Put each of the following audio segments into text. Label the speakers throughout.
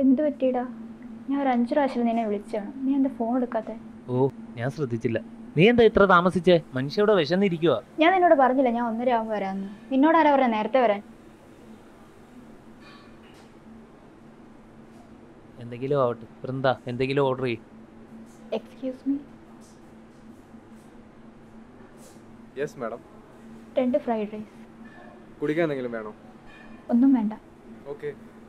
Speaker 1: എന്ത് പറ്റിയിടാ ഞാൻ ഒരു അഞ്ചു പ്രാവശ്യം നിന്നെ വിളിച്ചാണ് നീ എന്താ ഫോൺ എടുക്കാത്തെ
Speaker 2: ഓ ഞാൻ ശ്രദ്ധിച്ചില്ല നീ എന്താ ഇത്ര താമസിച്ചേ മനുഷ്യ ഇവിടെ വിശന്നിരിക്കുക
Speaker 1: ഞാൻ നിന്നോട് പറഞ്ഞില്ല ഞാൻ ഒന്നര ആകുമ്പോൾ വരാമെന്ന് നിന്നോട് ആരാ പറഞ്ഞ നേരത്തെ വരാൻ
Speaker 2: എന്തെങ്കിലും ആവട്ടെ വൃന്ദ എന്തെങ്കിലും ഓർഡർ ചെയ്യും
Speaker 1: എക്സ്ക്യൂസ് മീ
Speaker 3: യെസ് മാഡം
Speaker 1: രണ്ട് ഫ്രൈഡ് റൈസ്
Speaker 3: കുടിക്കാൻ എന്തെങ്കിലും വേണോ
Speaker 1: ഒന്നും വേണ്ട
Speaker 3: ഓക്കെ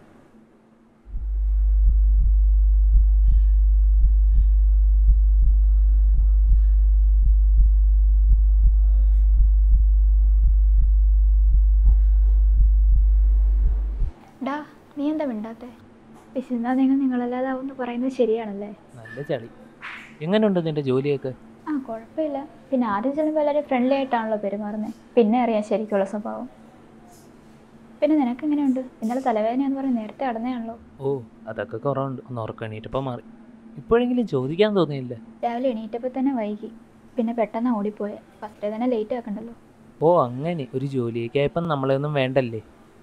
Speaker 1: ഡാ നീ എന്താ മിണ്ടാത്തെ വിശന്നാ നിങ്ങൾ നിങ്ങളല്ലാതെ ആവുമെന്ന് പറയുന്നത് ശരിയാണല്ലേ
Speaker 2: നല്ല ചളി എങ്ങനെയുണ്ട് നിന്റെ ജോലിയൊക്കെ
Speaker 1: ആ കുഴപ്പമില്ല പിന്നെ ആദ്യം ചെല്ലുമ്പോൾ എല്ലാവരും ഫ്രണ്ട്ലി ആയിട്ടാണല്ലോ പെരുമാറുന്നത് പിന്നെ അറിയാം ശരിക്കുള്ള സ്വഭാവം പിന്നെ നിനക്ക് എങ്ങനെയുണ്ട് ഇന്നലെ തലവേദനയാന്ന് പറഞ്ഞ് നേരത്തെ അടന്നയാണല്ലോ
Speaker 2: ഓ അതൊക്കെ കുറവുണ്ട് ഒന്ന് ഉറക്കം എണീറ്റപ്പോൾ മാറി ഇപ്പോഴെങ്കിലും ചോദിക്കാൻ തോന്നിയില്ല
Speaker 1: രാവിലെ എണീറ്റപ്പോൾ തന്നെ വൈകി പിന്നെ പെട്ടെന്ന് ഓടിപ്പോയെ ഫസ്റ്റ് ഡേ തന്നെ ലേറ്റ് ആക്കണ്ടല്ലോ
Speaker 2: ഓ അങ്ങനെ ഒരു ജോലിയൊക്കെ ആയപ്പം നമ്മളെയൊന്നും വേണ്ടല്ലേ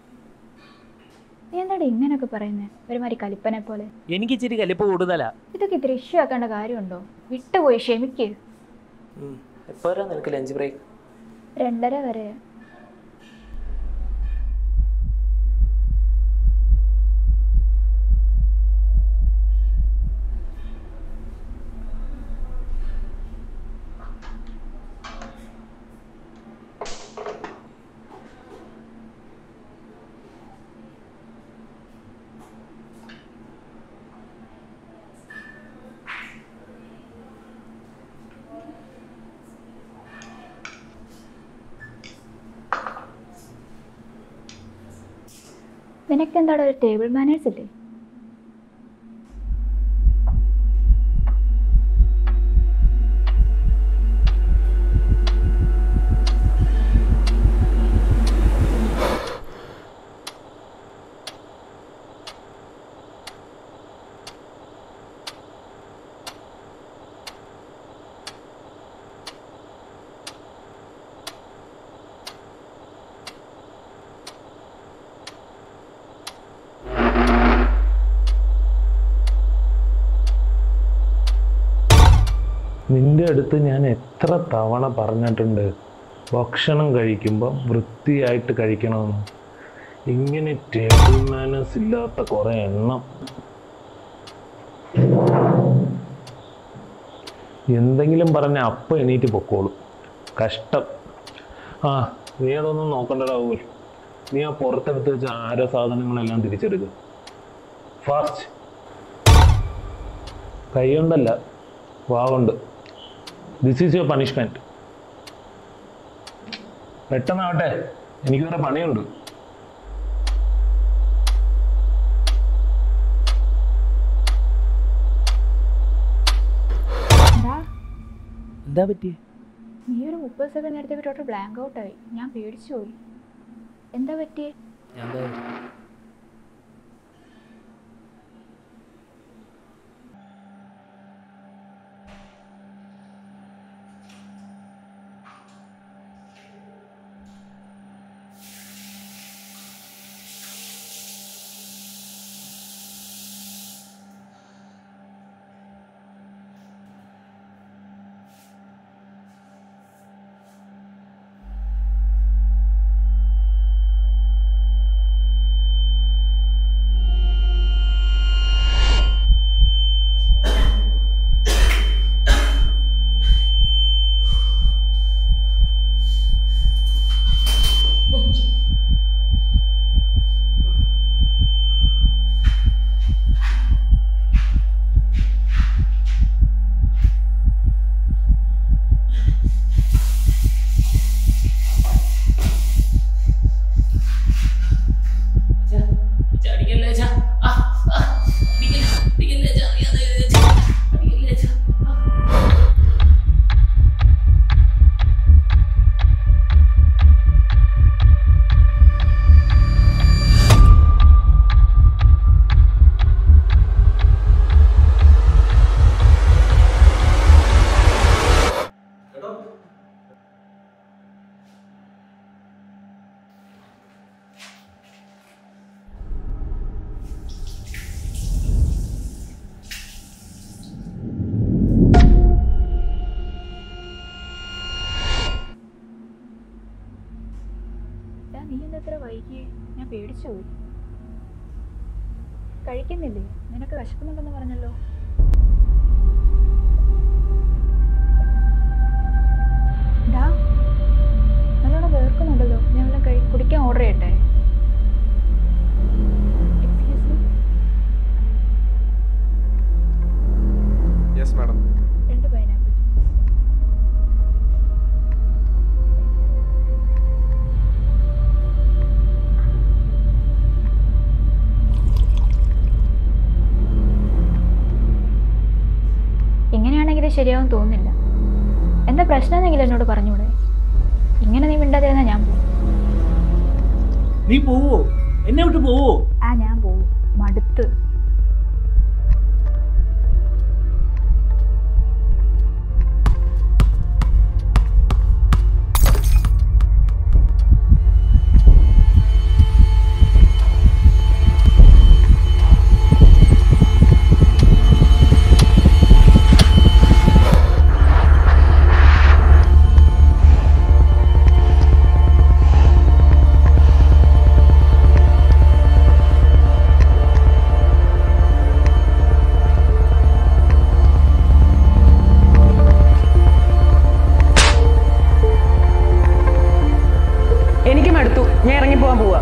Speaker 1: നീ എന്താടാ ഇങ്ങനെയൊക്കെ പറയുന്നത് ഒരുമാതിരി കലിപ്പനെ പോലെ
Speaker 2: എനിക്ക് ഇച്ചിരി കലിപ്പ് കൂടുതലാ
Speaker 1: ഇതൊക്കെ ഇത്തിരി ഇഷ്യൂ ആക്കേണ്ട കാര്യമുണ്ടോ വിട്ടുപോയി ക്ഷമിക്ക്
Speaker 2: എപ്പോൾ നിനക്ക് ലഞ്ച് ബ്രേക്ക്
Speaker 1: രണ്ടര വരെ നിനക്ക് എന്താണ് ഒരു ടേബിൾ മാനേഴ്സ് ഇല്ലേ
Speaker 4: നിന്റെ അടുത്ത് ഞാൻ എത്ര തവണ പറഞ്ഞിട്ടുണ്ട് ഭക്ഷണം കഴിക്കുമ്പോൾ വൃത്തിയായിട്ട് കഴിക്കണമെന്ന് ഇങ്ങനെ ടേബിൾ മാനേഴ്സ് ഇല്ലാത്ത കുറെ എണ്ണം എന്തെങ്കിലും പറഞ്ഞ അപ്പം എണീറ്റ് പൊക്കോളും കഷ്ടം ആ നീ അതൊന്നും നോക്കണ്ടടാ ഊൽ നീ ആ പുറത്തെടുത്ത് വെച്ച ആര സാധനങ്ങളെല്ലാം തിരിച്ചെടുക്കുക ഫാസ്റ്റ് കൈ കൊണ്ടല്ല വാവുണ്ട് ദിസ് ഈസ് യുവർ പണിഷ്മെന്റ് പെട്ടെന്നാവട്ടെ എനിക്ക് വേറെ പണിയുണ്ട്
Speaker 1: എന്താ
Speaker 2: എന്താ പറ്റിയേ
Speaker 1: നീ ഒരു മുപ്പത് സെക്കൻഡ് നേരത്തേക്ക് ടോട്ടൽ ബ്ലാങ്ക് ഔട്ടായി ഞാൻ പേടിച്ചു പോയി എന്താ പറ്റിയേ
Speaker 2: ഞാൻ ദാ
Speaker 1: കഴിച്ചുപോയി കഴിക്കുന്നില്ലേ നിനക്ക് വിശക്കുന്നുണ്ടെന്ന് പറഞ്ഞല്ലോ ഡാ നല്ലോണം വേർക്കുന്നുണ്ടല്ലോ ഞാൻ വല്ലതും കഴി കുടിക്കാൻ ഓർഡർ ചെയ്യട്ടെ എക്സ്ക്യൂസ് മീ
Speaker 3: യെസ് മാഡം
Speaker 1: രണ്ട് പൈനാപ്പിൾ ഇങ്ങനെയാണെങ്കിൽ ശരിയാവും തോന്നുന്നില്ല എന്താ പ്രശ്നമെന്നെങ്കിലും എന്നോട് പറഞ്ഞൂടെ ഇങ്ങനെ നീ മിണ്ടാതിരുന്നാൽ ഞാൻ പോകും
Speaker 5: നീ പോവോ എന്നെ വിട്ട് പോവോ
Speaker 1: ആ ഞാൻ പോവും മടുത്ത്
Speaker 6: എനിക്ക് മടുത്തു ഞാൻ ഇറങ്ങി പോവാൻ പോവാ